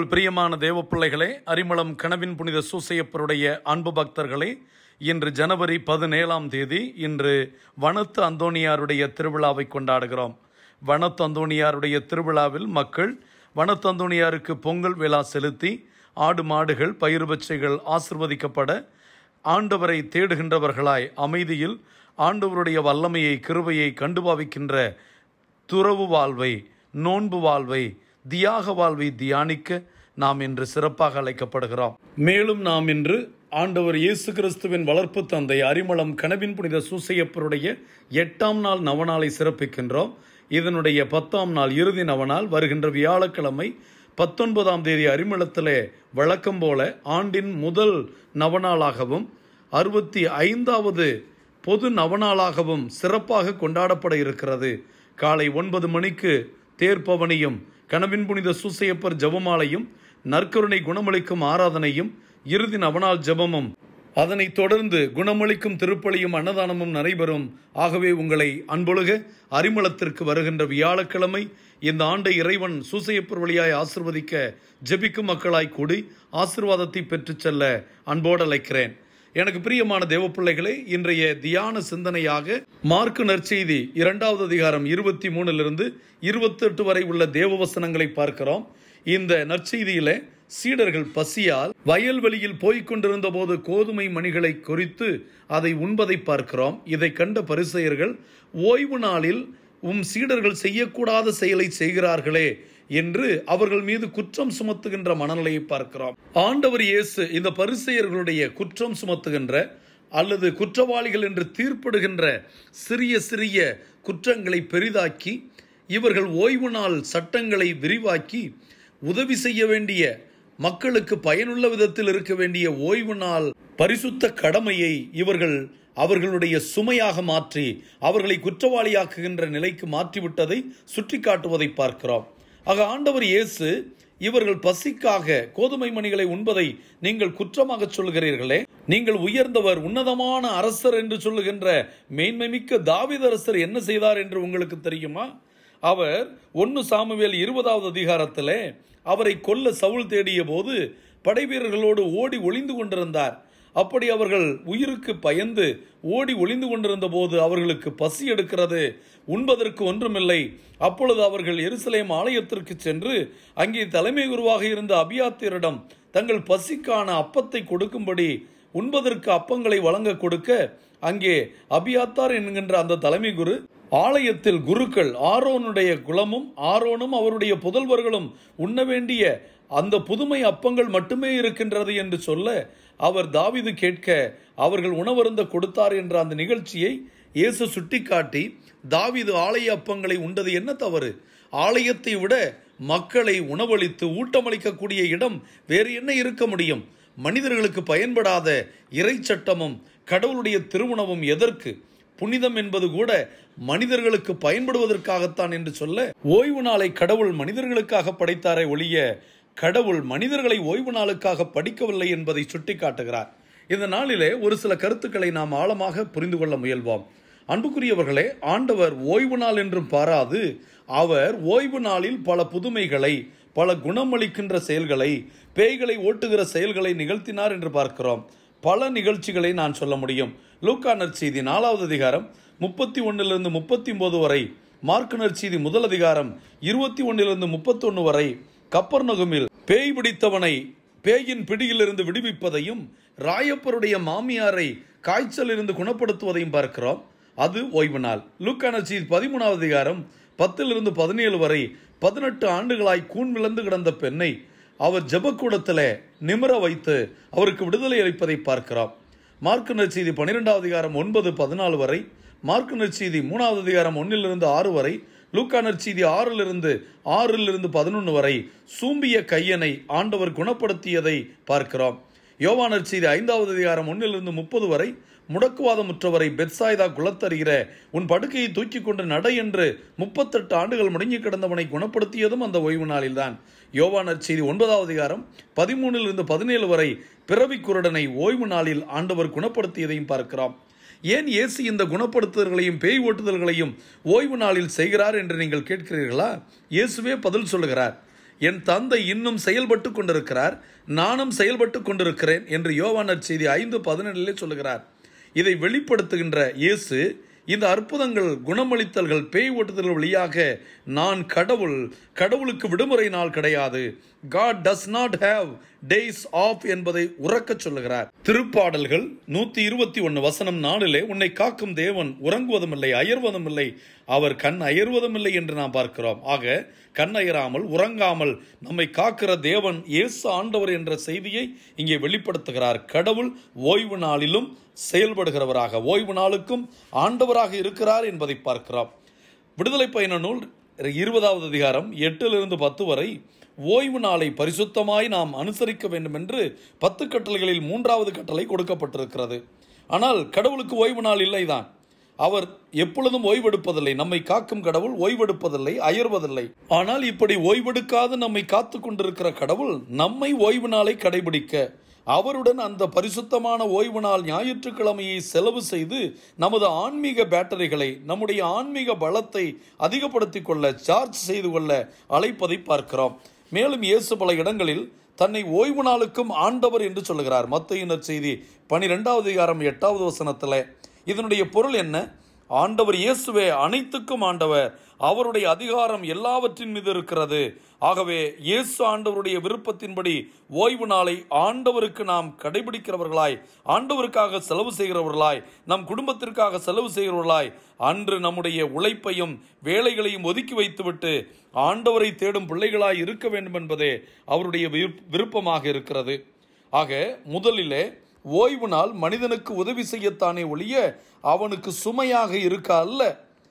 கிறிஸ்துவுக்குள் பிரியமான தேவ பிள்ளைகளே அரிமளம் கனவின் புனித சூசையப்பருடைய அன்பு பக்தர்களே இன்று ஜனவரி பதினேழாம் தேதி இன்று வனத்து அந்தோணியாருடைய திருவிழாவை கொண்டாடுகிறோம் வனத்து அந்தோணியாருடைய திருவிழாவில் மக்கள் வனத்து அந்தோணியாருக்கு பொங்கல் விழா செலுத்தி ஆடு மாடுகள் பயிர் பச்சைகள் ஆசிர்வதிக்கப்பட ஆண்டவரை தேடுகின்றவர்களாய் அமைதியில் ஆண்டவருடைய வல்லமையை கிருபையை கண்டுபாவிக்கின்ற துறவு வாழ்வை நோன்பு வாழ்வை தியாக வாழ்வை தியானிக்க நாம் இன்று சிறப்பாக அழைக்கப்படுகிறோம் மேலும் நாம் இன்று ஆண்டவர் இயேசு கிறிஸ்துவின் வளர்ப்பு தந்தை அரிமளம் கனவின் புனித சூசையப்பருடைய எட்டாம் நாள் நவநாளை சிறப்பிக்கின்றோம் இதனுடைய பத்தாம் நாள் இறுதி நவநாள் வருகின்ற வியாழக்கிழமை பத்தொன்பதாம் தேதி அரிமளத்திலே வழக்கம் போல ஆண்டின் முதல் நவநாளாகவும் அறுபத்தி ஐந்தாவது பொது நவநாளாகவும் சிறப்பாக கொண்டாடப்பட இருக்கிறது காலை ஒன்பது மணிக்கு தேர்ப்பவனியும் கனவின் புனித சூசையப்பர் ஜெபமாலையும் நற்கருணை குணமளிக்கும் ஆராதனையும் இறுதி நவநாள் ஜெபமும் அதனைத் தொடர்ந்து குணமளிக்கும் திருப்பலியும் அன்னதானமும் நடைபெறும் ஆகவே உங்களை அன்பொழுக அரிமளத்திற்கு வருகின்ற வியாழக்கிழமை இந்த ஆண்டை இறைவன் சூசையப்பர் வழியாய் ஆசிர்வதிக்க ஜெபிக்கும் மக்களாய் கூடி ஆசிர்வாதத்தை பெற்றுச் செல்ல அன்போடு அழைக்கிறேன் எனக்கு பிரியமான தேவ பிள்ளைகளே இன்றைய தியான சிந்தனையாக மார்க்கு நற்செய்தி இரண்டாவது அதிகாரம் இருபத்தி மூணிலிருந்து இருபத்தெட்டு வரை உள்ள தேவ வசனங்களை பார்க்கிறோம் இந்த நற்செய்தியில சீடர்கள் பசியால் வயல்வெளியில் போய்க் கொண்டிருந்த போது கோதுமை மணிகளை குறித்து அதை உண்பதை பார்க்கிறோம் இதை கண்ட பரிசெயர்கள் ஓய்வு நாளில் உம் சீடர்கள் செய்யக்கூடாத செயலை செய்கிறார்களே என்று அவர்கள் மீது குற்றம் சுமத்துகின்ற மனநிலையை பார்க்கிறோம் ஆண்டவர் இயேசு இந்த பரிசெயர்களுடைய குற்றம் சுமத்துகின்ற அல்லது குற்றவாளிகள் என்று தீர்ப்பிடுகின்ற சிறிய சிறிய குற்றங்களை பெரிதாக்கி இவர்கள் ஓய்வு நாள் சட்டங்களை விரிவாக்கி உதவி செய்ய வேண்டிய மக்களுக்கு பயனுள்ள விதத்தில் இருக்க வேண்டிய ஓய்வு நாள் பரிசுத்த கடமையை இவர்கள் அவர்களுடைய சுமையாக மாற்றி அவர்களை குற்றவாளியாக்குகின்ற நிலைக்கு மாற்றிவிட்டதை சுட்டிக்காட்டுவதை பார்க்கிறோம் ஆக ஆண்டவர் இயேசு இவர்கள் பசிக்காக கோதுமை மணிகளை உண்பதை நீங்கள் குற்றமாக சொல்கிறீர்களே நீங்கள் உயர்ந்தவர் உன்னதமான அரசர் என்று சொல்லுகின்ற மேன்மைமிக்க தாவீது அரசர் என்ன செய்தார் என்று உங்களுக்கு தெரியுமா அவர் ஒன்னு சாமுவேல் இருபதாவது அதிகாரத்திலே அவரை கொல்ல சவுல் தேடிய போது படைவீரர்களோடு ஓடி ஒளிந்து கொண்டிருந்தார் அப்படி அவர்கள் உயிருக்கு பயந்து ஓடி ஒளிந்து கொண்டிருந்த போது அவர்களுக்கு பசி எடுக்கிறது உண்பதற்கு ஒன்றுமில்லை அப்பொழுது அவர்கள் எருசலேம் ஆலயத்திற்கு சென்று அங்கே தலைமை குருவாக இருந்த அபியாத்தியரிடம் தங்கள் பசிக்கான அப்பத்தை கொடுக்கும்படி உண்பதற்கு அப்பங்களை வழங்க கொடுக்க அங்கே அபியாத்தார் என்கின்ற அந்த தலைமை குரு ஆலயத்தில் குருக்கள் ஆரோனுடைய குலமும் ஆரோனும் அவருடைய புதல்வர்களும் உண்ண வேண்டிய அந்த புதுமை அப்பங்கள் மட்டுமே இருக்கின்றது என்று சொல்ல அவர் தாவிது கேட்க அவர்கள் உணவருந்த கொடுத்தார் என்ற அந்த நிகழ்ச்சியை இயேசு சுட்டிக்காட்டி தாவிது ஆலய அப்பங்களை உண்டது என்ன தவறு ஆலயத்தை விட மக்களை உணவளித்து ஊட்டமளிக்கக்கூடிய இடம் வேறு என்ன இருக்க முடியும் மனிதர்களுக்கு பயன்படாத இறை சட்டமும் கடவுளுடைய திருவுணவும் எதற்கு புனிதம் என்பது கூட மனிதர்களுக்கு பயன்படுவதற்காகத்தான் என்று சொல்ல ஓய்வு நாளை கடவுள் மனிதர்களுக்காக படைத்தாரே ஒழிய கடவுள் மனிதர்களை ஓய்வு நாளுக்காக படிக்கவில்லை என்பதை சுட்டிக்காட்டுகிறார் இந்த நாளிலே ஒரு சில கருத்துக்களை நாம் ஆழமாக புரிந்து கொள்ள முயல்வோம் அன்புக்குரியவர்களே ஆண்டவர் ஓய்வு நாள் என்றும் பாராது அவர் ஓய்வு நாளில் பல புதுமைகளை பல குணமளிக்கின்ற செயல்களை பேய்களை ஓட்டுகிற செயல்களை நிகழ்த்தினார் என்று பார்க்கிறோம் பல நிகழ்ச்சிகளை நான் சொல்ல முடியும் லூக்கா நற்செய்தி நாலாவது அதிகாரம் முப்பத்தி ஒன்னிலிருந்து முப்பத்தி ஒன்பது வரை மார்க் நற்செய்தி முதல் அதிகாரம் இருபத்தி ஒன்னிலிருந்து முப்பத்தொன்னு வரை கப்பர் நகுமில் பேய் பிடித்தவனை பேயின் பிடியிலிருந்து விடுவிப்பதையும் ராயப்பருடைய மாமியாரை காய்ச்சலிருந்து குணப்படுத்துவதையும் பார்க்கிறோம் அது ஓய்வு நாள் லூக்கா நற்செய்தி பதிமூணாவது அதிகாரம் பத்திலிருந்து பதினேழு வரை பதினெட்டு ஆண்டுகளாய் கூன் விளந்து கிடந்த பெண்ணை அவர் ஜெபக்கூடத்தில் நிமிர வைத்து அவருக்கு விடுதலை அளிப்பதை பார்க்கிறோம் மார்க்கு நற்செய்தி பன்னிரெண்டாவது அதிகாரம் ஒன்பது பதினாலு வரை மார்க்கு நற்செய்தி மூணாவது அதிகாரம் ஒன்னிலிருந்து ஆறு வரை லூக்கா நற்செய்தி ஆறிலிருந்து ஆறிலிருந்து பதினொன்று வரை சூம்பிய கையனை ஆண்டவர் குணப்படுத்தியதை பார்க்கிறோம் யோவானர் செய்தி ஐந்தாவது அதிகாரம் ஒன்னிலிருந்து முப்பது வரை முடக்குவாதமுற்றவரை பெட்சாய்தா குளத்தருகிற உன் படுக்கையை தூக்கி கொண்டு நட என்று முப்பத்தெட்டு ஆண்டுகள் முடங்கி கிடந்தவனை குணப்படுத்தியதும் அந்த ஓய்வு நாளில்தான் யோவானர் செய்தி ஒன்பதாவது அதிகாரம் பதிமூணிலிருந்து பதினேழு வரை பிறவி குருடனை ஓய்வு நாளில் ஆண்டவர் குணப்படுத்தியதையும் பார்க்கிறோம் ஏன் இயேசு இந்த குணப்படுத்துதல்களையும் பேய் ஓட்டுதல்களையும் ஓய்வு நாளில் செய்கிறார் என்று நீங்கள் கேட்கிறீர்களா இயேசுவே பதில் சொல்லுகிறார் என் தந்தை இன்னும் செயல்பட்டு கொண்டிருக்கிறார் நானும் செயல்பட்டு கொண்டிருக்கிறேன் என்று யோவானர் செய்தி ஐந்து பதினேழிலே சொல்லுகிறார் இதை வெளிப்படுத்துகின்ற இயேசு இந்த அற்புதங்கள் குணமளித்தல்கள் பேய் ஓட்டுதல்கள் வழியாக நான் கடவுள் கடவுளுக்கு விடுமுறை நாள் கிடையாது God does not have days off என்பதை உறக்கச் சொல்லுகிறார் திருப்பாடல்கள் நூத்தி இருபத்தி ஒன்னு வசனம் நாளிலே உன்னை காக்கும் தேவன் உறங்குவதும் இல்லை அயர்வதும் இல்லை அவர் கண் அயர்வதும் இல்லை என்று நாம் பார்க்கிறோம் ஆக கண் அயராமல் உறங்காமல் நம்மை காக்கிற தேவன் இயேசு ஆண்டவர் என்ற செய்தியை இங்கே வெளிப்படுத்துகிறார் கடவுள் ஓய்வு நாளிலும் செயல்படுகிறவராக ஓய்வு நாளுக்கும் ஆண்டவராக இருக்கிறார் என்பதை பார்க்கிறோம் விடுதலை பயண நூல் இருபதாவது அதிகாரம் எட்டிலிருந்து பத்து வரை ஓய்வு நாளை பரிசுத்தமாய் நாம் அனுசரிக்க வேண்டும் என்று பத்து கட்டளைகளில் மூன்றாவது கட்டளை கொடுக்கப்பட்டிருக்கிறது ஆனால் கடவுளுக்கு ஓய்வு நாள் இல்லைதான் அவர் எப்பொழுதும் ஓய்வெடுப்பதில்லை நம்மை காக்கும் கடவுள் ஓய்வெடுப்பதில்லை அயர்வதில்லை ஆனால் இப்படி ஓய்வெடுக்காது நம்மை காத்து கொண்டிருக்கிற கடவுள் நம்மை ஓய்வு நாளை கடைபிடிக்க அவருடன் அந்த பரிசுத்தமான ஓய்வு நாள் ஞாயிற்றுக்கிழமையை செலவு செய்து நமது ஆன்மீக பேட்டரிகளை நம்முடைய ஆன்மீக பலத்தை அதிகப்படுத்திக் கொள்ள சார்ஜ் செய்து கொள்ள அழைப்பதை பார்க்கிறோம் மேலும் இயேசு பல இடங்களில் தன்னை ஓய்வு நாளுக்கும் ஆண்டவர் என்று சொல்லுகிறார் மத்தையினர் செய்தி பனிரெண்டாவது அதிகாரம் எட்டாவது வசனத்தில் இதனுடைய பொருள் என்ன ஆண்டவர் இயேசுவே அனைத்துக்கும் ஆண்டவர் அவருடைய அதிகாரம் எல்லாவற்றின் மீது இருக்கிறது ஆகவே இயேசு ஆண்டவருடைய விருப்பத்தின்படி ஓய்வு நாளை ஆண்டவருக்கு நாம் கடைபிடிக்கிறவர்களாய் ஆண்டவருக்காக செலவு செய்கிறவர்களாய் நம் குடும்பத்திற்காக செலவு செய்கிறவர்களாய் அன்று நம்முடைய உழைப்பையும் வேலைகளையும் ஒதுக்கி வைத்துவிட்டு ஆண்டவரை தேடும் பிள்ளைகளாய் இருக்க வேண்டும் என்பதே அவருடைய விருப்ப- விருப்பமாக இருக்கிறது ஆக முதலிலே ஓய்வு நாள் மனிதனுக்கு உதவி செய்யத்தானே ஒழிய அவனுக்கு சுமையாக இருக்க அல்ல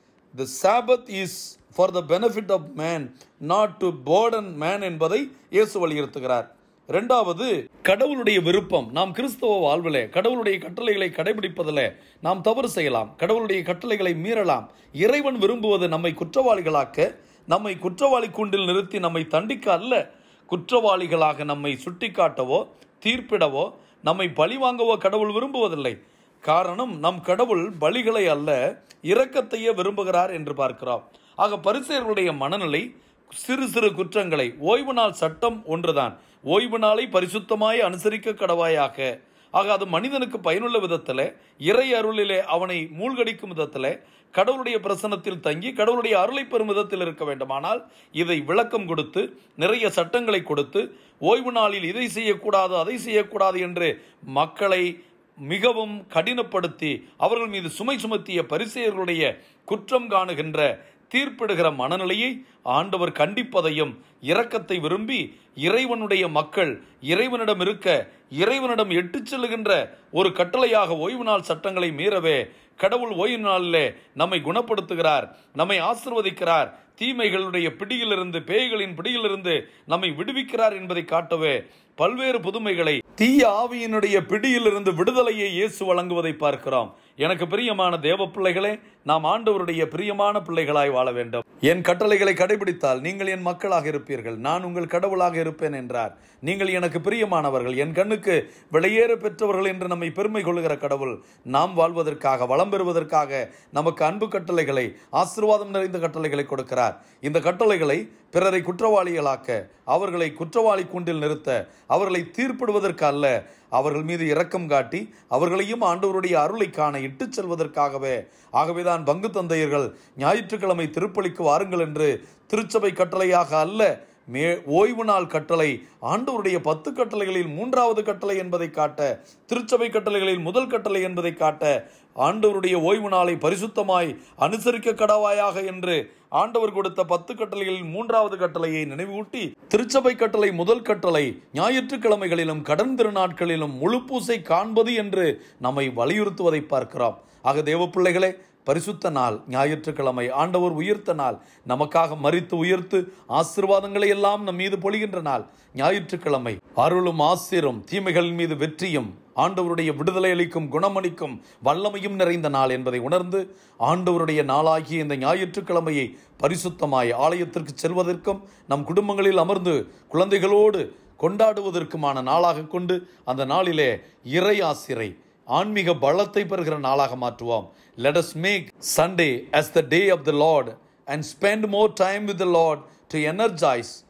the Sabbath is for the benefit of man not to burden man என்பதை இயேசு வலியுறுத்துகிறார் ரெண்டாவது கடவுளுடைய விருப்பம் நாம் கிறிஸ்தவ வாழ்விலே கடவுளுடைய கட்டளைகளை கடைபிடிப்பதில் நாம் தவறு செய்யலாம் கடவுளுடைய கட்டளைகளை மீறலாம் இறைவன் விரும்புவது நம்மை குற்றவாளிகளாக்க நம்மை குற்றவாளி கூண்டில் நிறுத்தி நம்மை தண்டிக்க அல்ல குற்றவாளிகளாக நம்மை சுட்டிக்காட்டவோ தீர்ப்பிடவோ நம்மை பழிவாங்கவோ கடவுள் விரும்புவதில்லை காரணம் நம் கடவுள் பலிகளை அல்ல இரக்கத்தையே விரும்புகிறார் என்று பார்க்கிறோம் ஆக பரிசேயர்களுடைய மனநிலை சிறு சிறு குற்றங்களை ஓய்வு நாள் சட்டம் ஒன்றுதான் ஓய்வு நாளை பரிசுத்தமாய் அனுசரிக்க கடவாயாக ஆக அது மனிதனுக்கு பயனுள்ள விதத்தில் இறை அருளிலே அவனை மூழ்கடிக்கும் விதத்தில் கடவுளுடைய பிரசனத்தில் தங்கி கடவுளுடைய அருளை பெறும் விதத்தில் இருக்க வேண்டுமானால் இதை விளக்கம் கொடுத்து நிறைய சட்டங்களை கொடுத்து ஓய்வு நாளில் இதை செய்யக்கூடாது அதை செய்யக்கூடாது என்று மக்களை மிகவும் கடினப்படுத்தி அவர்கள் மீது சுமை சுமத்திய பரிசெயர்களுடைய குற்றம் காணுகின்ற தீர்ப்பிடுகிற மனநிலையை ஆண்டவர் கண்டிப்பதையும் இரக்கத்தை விரும்பி இறைவனுடைய மக்கள் இறைவனிடம் இருக்க இறைவனிடம் எட்டுச் செல்லுகின்ற ஒரு கட்டளையாக ஓய்வு நாள் சட்டங்களை மீறவே கடவுள் ஓய்வு நாளிலே நம்மை குணப்படுத்துகிறார் நம்மை ஆசிர்வதிக்கிறார் தீமைகளுடைய பிடியிலிருந்து பேய்களின் பிடியிலிருந்து நம்மை விடுவிக்கிறார் என்பதை காட்டவே பல்வேறு புதுமைகளை தீய ஆவியினுடைய பிடியிலிருந்து விடுதலையை இயேசு வழங்குவதை பார்க்கிறோம் எனக்கு பிரியமான தேவ பிள்ளைகளே நாம் ஆண்டவருடைய பிரியமான பிள்ளைகளாய் வாழ வேண்டும் என் கட்டளைகளை கடைபிடித்தால் நீங்கள் என் மக்களாக இருப்பீர்கள் நான் உங்கள் கடவுளாக இருப்பேன் என்றார் நீங்கள் எனக்கு பிரியமானவர்கள் என் கண்ணுக்கு விலையேற பெற்றவர்கள் என்று நம்மை பெருமை கொள்ளுகிற கடவுள் நாம் வாழ்வதற்காக வளம் பெறுவதற்காக நமக்கு அன்பு கட்டளைகளை ஆசீர்வாதம் நிறைந்த கட்டளைகளை கொடுக்கிறார் இந்த கட்டளைகளை பிறரை குற்றவாளிகளாக்க அவர்களை குற்றவாளி கூண்டில் நிறுத்த அவர்களை தீர்ப்பிடுவதற்கு அல்ல அவர்கள் மீது இரக்கம் காட்டி அவர்களையும் ஆண்டவருடைய அருளை காண இட்டுச் செல்வதற்காகவே ஆகவேதான் பங்கு தந்தையர்கள் ஞாயிற்றுக்கிழமை திருப்பலிக்கு வாருங்கள் என்று திருச்சபை கட்டளையாக அல்ல மே ஓய்வு நாள் கட்டளை ஆண்டவருடைய பத்து கட்டளைகளில் மூன்றாவது கட்டளை என்பதை காட்ட திருச்சபை கட்டளைகளில் முதல் கட்டளை என்பதை காட்ட ஆண்டவருடைய ஓய்வு நாளை பரிசுத்தமாய் அனுசரிக்க கடவாயாக என்று ஆண்டவர் கொடுத்த பத்து கட்டளைகளில் மூன்றாவது கட்டளையை நினைவூட்டி திருச்சபை கட்டளை முதல் கட்டளை ஞாயிற்றுக்கிழமைகளிலும் கடன் திருநாட்களிலும் முழு பூசை காண்பது என்று நம்மை வலியுறுத்துவதை பார்க்கிறோம் ஆக தேவ பிள்ளைகளே பரிசுத்த நாள் ஞாயிற்றுக்கிழமை ஆண்டவர் உயிர்த்த நாள் நமக்காக மறித்து உயர்த்து ஆசீர்வாதங்களை எல்லாம் நம் மீது பொழிகின்ற நாள் ஞாயிற்றுக்கிழமை அருளும் ஆசிரும் தீமைகளின் மீது வெற்றியும் ஆண்டவருடைய விடுதலை அளிக்கும் குணமளிக்கும் வல்லமையும் நிறைந்த நாள் என்பதை உணர்ந்து ஆண்டவருடைய நாளாகிய இந்த ஞாயிற்றுக்கிழமையை பரிசுத்தமாய் ஆலயத்திற்கு செல்வதற்கும் நம் குடும்பங்களில் அமர்ந்து குழந்தைகளோடு கொண்டாடுவதற்குமான நாளாக கொண்டு அந்த நாளிலே இறை ஆசிரை ஆன்மீக பலத்தை பெறுகிற நாளாக மாற்றுவோம் let us make Sunday as the day of the Lord and spend more time with the Lord to energize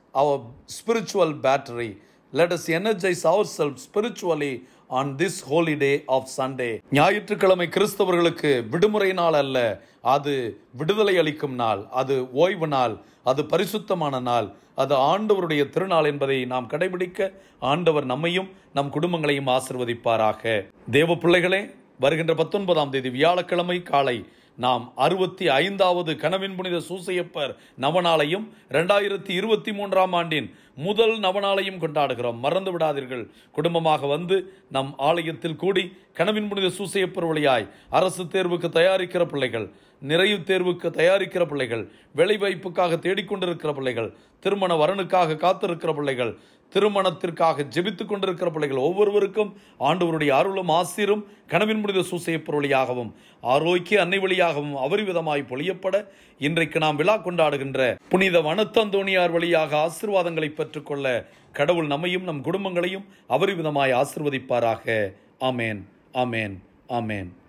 our spiritual battery. Let us energize ourselves spiritually on this holy day of Sunday. ஞாயிற்றுக்கிழமை கிறிஸ்தவர்களுக்கு விடுமுறை நாள் அல்ல அது விடுதலை அளிக்கும் நாள் அது ஓய்வு நாள் அது பரிசுத்தமான நாள் அது ஆண்டவருடைய திருநாள் என்பதை நாம் கடைபிடிக்க ஆண்டவர் நம்மையும் நம் குடும்பங்களையும் ஆசிர்வதிப்பாராக தேவ பிள்ளைகளே வருகின்ற பத்தொன்பதாம் தேதி வியாழக்கிழமை காலை நாம் அறுபத்தி ஐந்தாவது கனவின் புனித சூசையப்பர் நவநாளையும் ரெண்டாயிரத்தி இருபத்தி மூன்றாம் ஆண்டின் முதல் நவநாளையும் கொண்டாடுகிறோம் மறந்து விடாதீர்கள் குடும்பமாக வந்து நம் ஆலயத்தில் கூடி கனவின் புனித சூசையப்பர் வழியாய் அரசு தேர்வுக்கு தயாரிக்கிற பிள்ளைகள் நிறைவு தேர்வுக்கு தயாரிக்கிற பிள்ளைகள் வேலைவாய்ப்புக்காக தேடிக்கொண்டிருக்கிற பிள்ளைகள் திருமண வரனுக்காக காத்திருக்கிற பிள்ளைகள் திருமணத்திற்காக ஜெபித்துக் கொண்டிருக்கிற பிள்ளைகள் ஒவ்வொருவருக்கும் ஆண்டவருடைய அருளும் ஆசிரும் கனவின் முடித சூசையப்பர் வழியாகவும் ஆரோக்கிய அன்னை வழியாகவும் அவரிவிதமாய் பொழியப்பட இன்றைக்கு நாம் விழா கொண்டாடுகின்ற புனித வனத்தந்தோணியார் வழியாக ஆசிர்வாதங்களை பெற்றுக்கொள்ள கடவுள் நம்மையும் நம் குடும்பங்களையும் அவரிவிதமாய் ஆசிர்வதிப்பாராக ஆமேன் ஆமேன் ஆமேன்